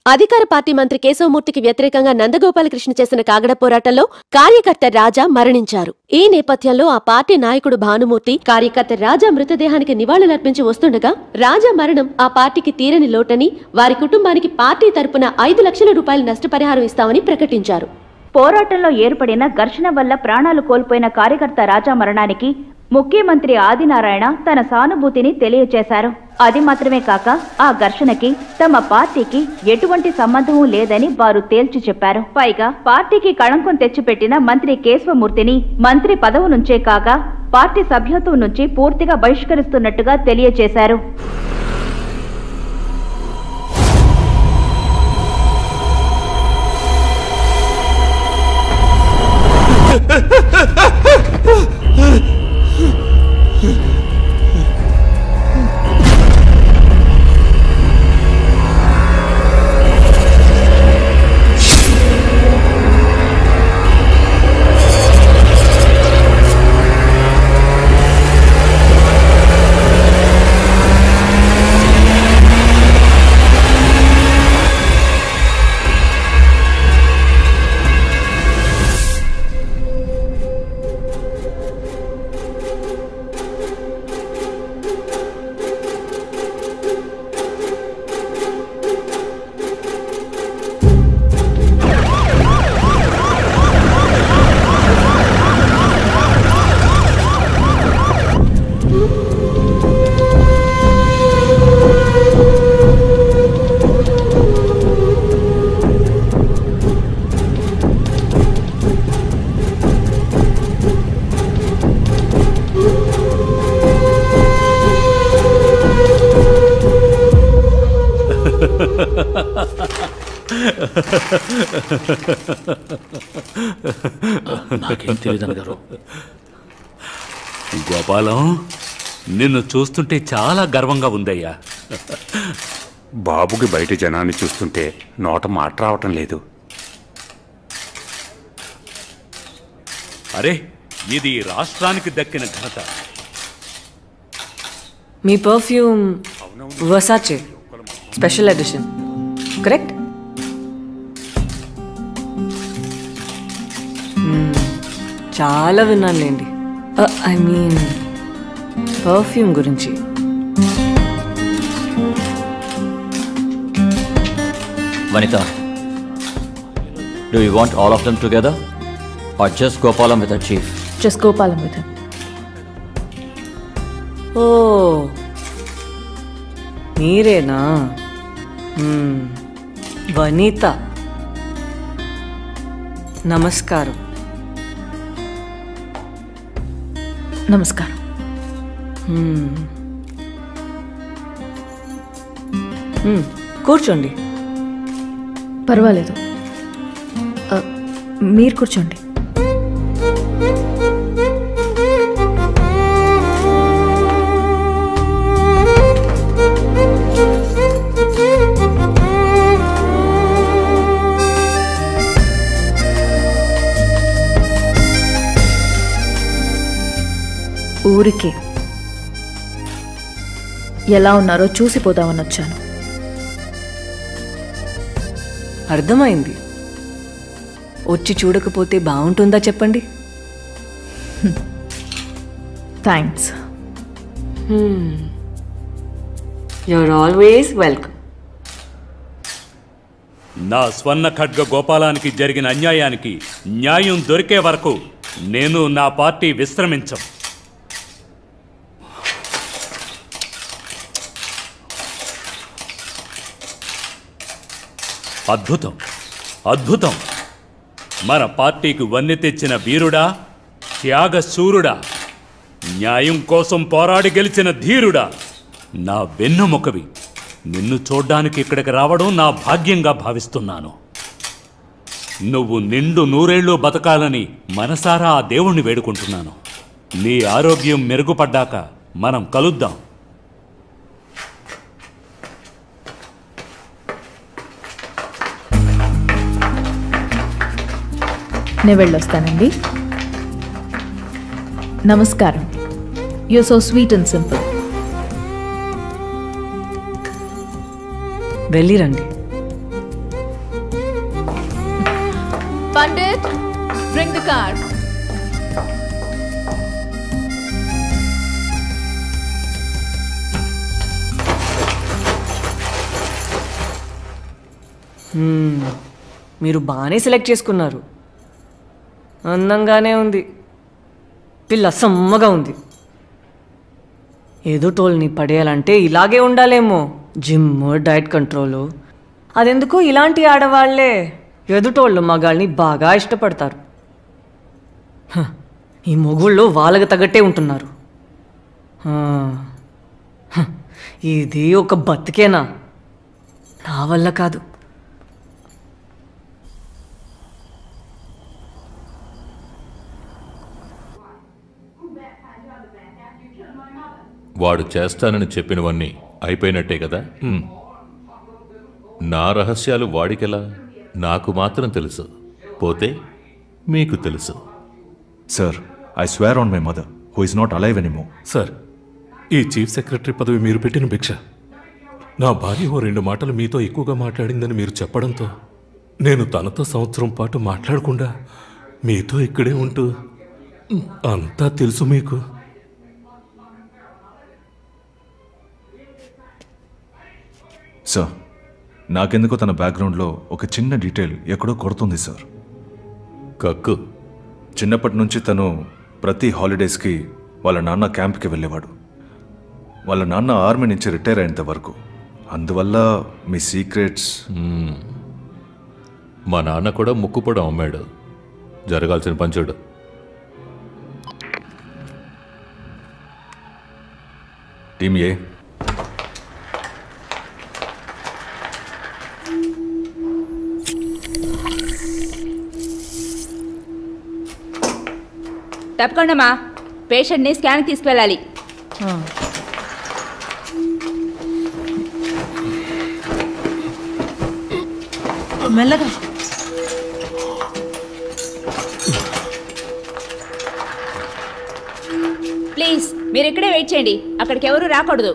అధికార పార్టీ మంత్రి కేశవమూర్తికి వ్యతిరేకంగా నందగోపాలకృష్ణ చేసిన కాగడ పోరాటంలో కార్యకర్త రాజా మరణించారు ఈ నేపథ్యంలో ఆ పార్టీ నాయకుడు భానుమూర్తి కార్యకర్త రాజా మృతదేహానికి నివాళులర్పించి వస్తుండగా రాజా మరణం ఆ పార్టీకి తీరని లోటని వారి కుటుంబానికి పార్టీ తరపున ఐదు లక్షల రూపాయల నష్టపరిహారం ఇస్తామని ప్రకటించారు పోరాటంలో ఏర్పడిన ఘర్షణ వల్ల ప్రాణాలు కోల్పోయిన కార్యకర్త రాజా మరణానికి ముఖ్యమంత్రి ఆదినారాయణ తన సానుభూతిని తెలియచేశారు అది మాత్రమే కాక ఆ ఘర్షణకి తమ పార్టీకి ఎటువంటి సంబంధమూ లేదని వారు తేల్చి చెప్పారు పైగా పార్టీకి కళంకం తెచ్చిపెట్టిన మంత్రి కేశవమూర్తిని మంత్రి పదవు నుంచే కాక పార్టీ సభ్యత్వం నుంచి పూర్తిగా బహిష్కరిస్తున్నట్టుగా తెలియచేశారు నాకేం తెలియదు అన్నగారు గోపాలం నిన్ను చూస్తుంటే చాలా గర్వంగా ఉందయ్యా బాబుకి బయట జనాన్ని చూస్తుంటే నోట మాట రావటం లేదు అరే ఇది రాష్ట్రానికి దక్కిన ఘనత మీ perfume Versace special edition correct చాలా విన్నానులేండి ఐ మీన్ పర్ఫ్యూమ్ గురించి Vanita, do you want all of them together? Or just Gopalam with the chief? Just Gopalam with him. ఓ మీరేనా మ్మ్. వనిత నమస్కారం నమస్కారం మ్మ్. మ్మ్. కూర్చోండి పర్వాలేదు ఆ, మీరు కూర్చోండి ఊరికే ఎలా ఉన్నారో చూసిపోదామని వచ్చాను అర్థమైంది వచ్చి చూడకపోతే బాగుంటుందా చెప్పండి థ్యాంక్స్ యూఆర్ ఆల్వేస్ వెల్కమ్ నా స్వర్ణ ఖడ్గ గోపాలానికి జరిగిన అన్యాయానికి న్యాయం దొరికే వరకు నేను నా పార్టీ విశ్రమించం అద్భుతం అద్భుతం మన పార్టీకి వన్నె తెచ్చిన వీరుడా త్యాగశూరుడా న్యాయం కోసం పోరాడి గెలిచిన ధీరుడా నా వెన్నుముకవి నిన్ను చూడ్డానికి ఇక్కడికి రావడం నా భాగ్యంగా భావిస్తున్నాను నువ్వు నిండు నూరేళ్లు బతకాలని మనసారా ఆ దేవుణ్ణి వేడుకుంటున్నాను నీ ఆరోగ్యం మెరుగుపడ్డాక మనం కలుద్దాం నేను వెళ్ళొస్తానండి నమస్కారం you so sweet and simple వెళ్ళిరండి Pandit, bring the car. మీరు బాగానే సెలెక్ట్ చేసుకున్నారు అందంగానే ఉంది పిల్ల సమ్మగా ఉంది ఎదుటోళ్ళని పడేయాలంటే ఇలాగే ఉండాలేమో జిమ్ డైట్ కంట్రోలు అదెందుకో ఇలాంటి ఆడవాళ్లే ఎదుటోళ్ళు మగాళ్ళని బాగా ఇష్టపడతారు హ, ఈ మొగుళ్ళు వాళ్ళకి తగ్గట్టే ఉంటున్నారు ఆ, హ, ఇది ఒక బతికేనా నా వల్ల కాదు వాడు చేస్తానని చెప్పినవన్నీ అయిపోయినట్టే కదా హ్మ్. నా రహస్యాలు వాడికెలా నాకు మాత్రం తెలుసు పోతే మీకు తెలుసు sir I swear on my mother who is not alive ఎనిమో సార్ ఈ చీఫ్ సెక్రటరీ పదవి మీరు పెట్టిన భిక్ష నా భార్య ఓ రెండు మాటలు మీతో ఎక్కువగా మాట్లాడిందని మీరు చెప్పడంతో నేను తనతో సంవత్సరం పాటు మాట్లాడకుండా మీతో ఇక్కడే ఉంటూ అంతా తెలుసు మీకు సార్ నాకెందుకో తన బ్యాక్గ్రౌండ్లో ఒక చిన్న డీటెయిల్ ఎక్కడో కొడుతుంది సార్ కక్కు చిన్నప్పటి నుంచి తను ప్రతి హాలిడేస్కి వాళ్ళ నాన్న క్యాంప్కి వెళ్ళేవాడు వాళ్ళ నాన్న ఆర్మీ నుంచి రిటైర్ అయ్యేంత వరకు అందువల్ల మీ సీక్రెట్స్ మా నాన్న కూడా ముక్కుపొడం అమ్మాడు జరగాల్సిన పంచుడు టీమ్ ఏ తప్పకుండా పేషెంట్ని స్కాన్ తీసుకువెళ్ళాలి మెల్లగా ప్లీజ్ మీరు ఇక్కడే వెయిట్ చేయండి అక్కడికి ఎవరు రాకూడదు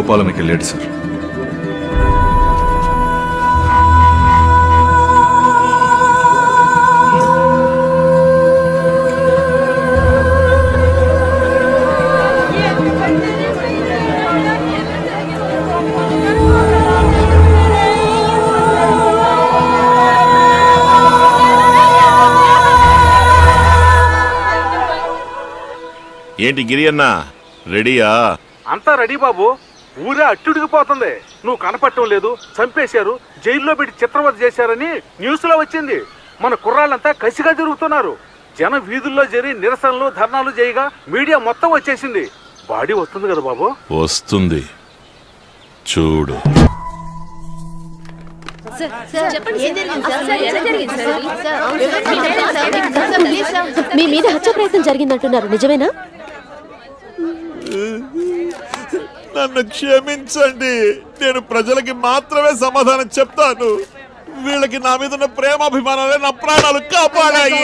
గోపాలంకి వెళ్ళాడు సార్ ఏంటి గిరి అన్న రెడీయా అంతా రెడీ బాబు ఊరే అట్టుడికిపోతుంది నువ్వు కనపడటం లేదు చంపేశారు జైల్లో పెట్టి చిత్రవద చేశారని న్యూస్ లో వచ్చింది మన కుర్రాళ్ళంతా కసిగా తిరుగుతున్నారు జన వీధుల్లో జరి నిరసనలు ధర్నాలు చేయగా మీడియా మొత్తం వచ్చేసింది బాడీ వస్తుంది కదా బాబు వస్తుంది చూడు మీ మీద హత్య ప్రయత్నం జరిగిందంటున్నారు నిజమేనా నన్ను క్షమించండి నేను ప్రజలకి మాత్రమే సమాధానం చెప్తాను వీళ్ళకి నా మీద ఉన్న ప్రేమాభిమానాలే నా ప్రాణాలు కాపాడాయి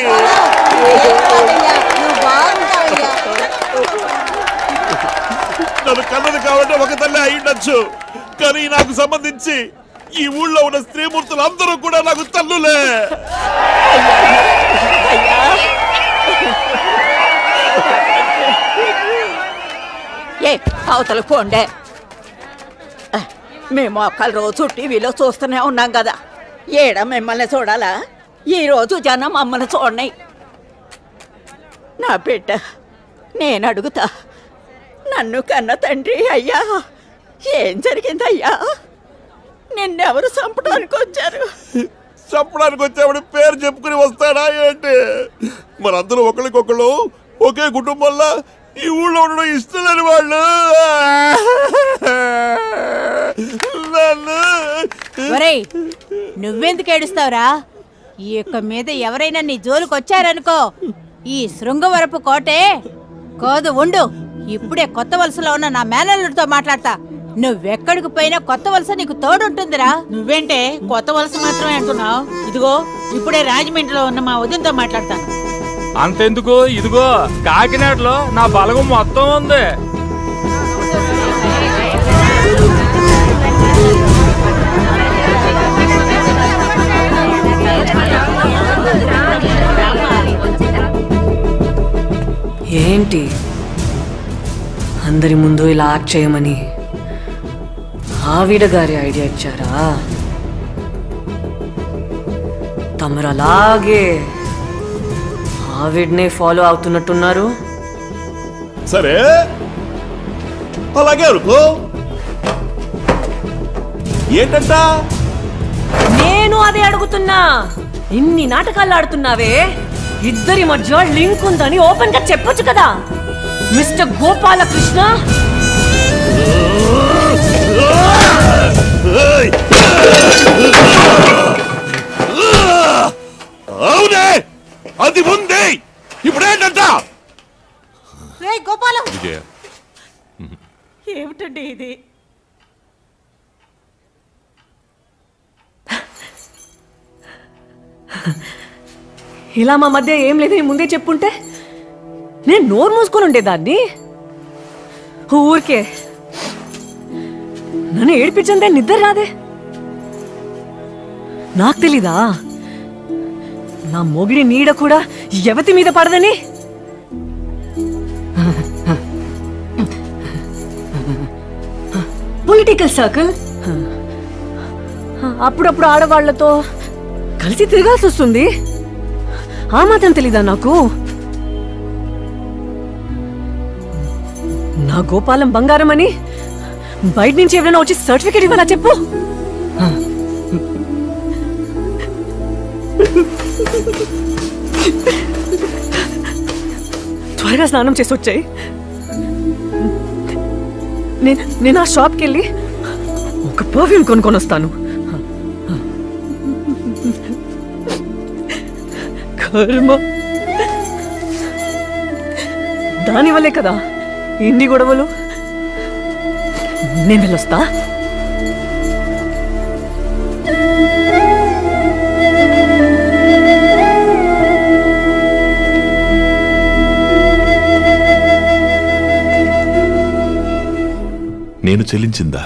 నన్ను కన్నది కాబట్టి ఒక తల్లి అయ్యుండొచ్చు కానీ నాకు సంబంధించి ఈ ఊళ్ళో ఉన్న స్త్రీమూర్తులు అందరూ కూడా నాకు తల్లులే ఏ అవతల పోండే మేము ఒక్కరు రోజు టీవీలో చూస్తూనే ఉన్నాం కదా ఏడ మిమ్మల్ని చూడాలా ఈ రోజు జనం మమ్మల్ని చూడని నా బిడ్డ నేను అడుగుతా నన్ను కన్న తండ్రి అయ్యా ఏం జరిగిందయ్యా నిన్నెవరు చంపడానికి వచ్చారు చంపడానికి వచ్చేవాడు పేరు చెప్పుకుని వస్తాడా ఏంటి మనందరూ ఒకరికొకళ్ళు ఒకే కుటుంబంలో ఈ ఊళ్ళో ఉండడం ఇష్టం లేని వాళ్ళు నన్ను ఒరేయ్ నువ్వెందుకు ఏడుస్తావురా ఈ యొక్క మీద ఎవరైనా నీ జోలికి వచ్చారనుకో ఈ శృంగవరపు కోటే కోదు ఉండు ఇప్పుడే కొత్త వలసలో ఉన్న నా మేనల్లుడితో మాట్లాడతా నువ్వెక్కడికి పోయినా కొత్త వలస నీకు తోడుంటుందిరా నువ్వేంటే కొత్త వలస మాత్రమే అంటున్నావు ఇదిగో ఇప్పుడే రాజమండ్రిలో ఉన్న మా ఉదయంతో మాట్లాడతాను అంతెందుకు ఇదిగో కాకినాడలో నా బలగం మొత్తం ఉంది ఏంటి అందరి ముందు ఇలా యాక్ట్ చేయమని ఆవిడ గారి ఐడియా ఇచ్చారా తమరు అలాగే ఆవిడ్నే ఫాలో అవుతున్నట్టున్నారు సరే అలాగే అనుకో ఏంటంట నేను అదే అడుగుతున్నా ఇన్ని నాటకాలు ఆడుతున్నావే ఇద్దరి మధ్య లింక్ ఉందని ఓపెన్ గా చెప్పొచ్చు కదా మిస్టర్ గోపాలకృష్ణ అవునే అది ఉంది ఇప్పుడేంటంట రే గోపాలం విజయ ఏమిటండి ఇది ఇలా మా మధ్య ఏం లేదని ముందే చెప్పుంటే నేను నోరు మూసుకొని ఉండేదాన్ని ఊరికే నన్ను ఏడిపించందే నిద్ర రాదే నాకు తెలీదా నా మొగిడి నీడ కూడా ఎవతి మీద పడదని పొలిటికల్ సర్కిల్ అప్పుడప్పుడు ఆడవాళ్లతో కలిసి తిరగాల్సి వస్తుంది ఆ మాత్రం తెలీదా నాకు నా గోపాలం బంగారం అని బయట నుంచి ఎవరైనా వచ్చి సర్టిఫికేట్ ఇవ్వాలా చెప్పు త్వరగా స్నానం చేసి వచ్చాయి నేను నేను ఆ షాప్కి వెళ్ళి ఒక పర్ఫ్యూమ్ కొనుక్కొని వస్తాను కర్మ దానివల్లే కదా ఇన్ని గొడవలు నేను వెళ్ళొస్తా నేను చెల్లించిందా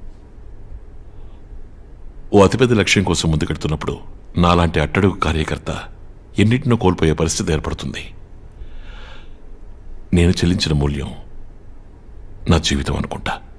ఓ అతిపెద్ద లక్ష్యం కోసం ముందుకెడుతున్నప్పుడు నాలాంటి అట్టడుగు కార్యకర్త ఎన్నిటినో కోల్పోయే పరిస్థితి ఏర్పడుతుంది నేను చెల్లించిన మూల్యం నా జీవితం అనుకుంటా